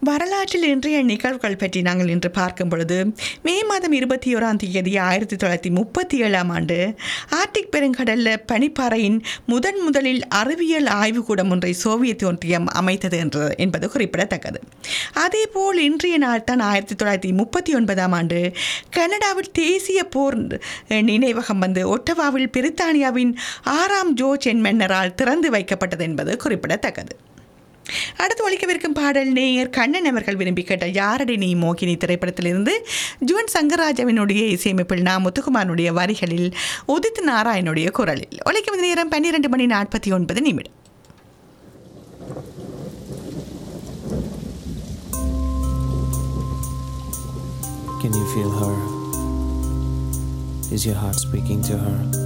வரலாற்றில் இன்றைய நிகழ்வுகள் பற்றி நாங்கள் இன்று பார்க்கும் பொழுது மே மாதம் இருபத்தி ஓராம் தேதி ஆயிரத்தி தொள்ளாயிரத்தி முப்பத்தி ஏழாம் ஆண்டு ஆர்டிக் பெருங்கடலில் பனிப்பாறையின் முதன் முதலில் அறிவியல் ஆய்வுக்கூடம் ஒன்றை சோவியத் ஒன்றியம் அமைத்தது என்று என்பது குறிப்பிடத்தக்கது அதேபோல் இன்றைய நாள் தான் ஆயிரத்தி தொள்ளாயிரத்தி முப்பத்தி ஒன்பதாம் ஆண்டு கனடாவில் தேசிய போர் நினைவகம் வந்து ஒட்டவாவில் பிரித்தானியாவின் ஆறாம் ஜோர்ஜ் என் மன்னரால் திறந்து வைக்கப்பட்டது என்பது குறிப்பிடத்தக்கது அடுத்து ஒழிக்கவிருக்கும் பாடல் நேயர் கண்ணன் அவர்கள் விரும்பி கேட்ட யாரடி நீ மோகினி திரைப்படத்திலிருந்து ஜுவன் சங்கராஜாவினுடைய இசையமைப்பில் நா முத்துக்குமாரனுடைய வரிகளில் உதித் நாராயணுடைய குரலில் ஒழிக்கும் நேரம் பன்னிரெண்டு மணி நாற்பத்தி ஒன்பது நிமிடம் Can you feel her? Is your heart speaking to her?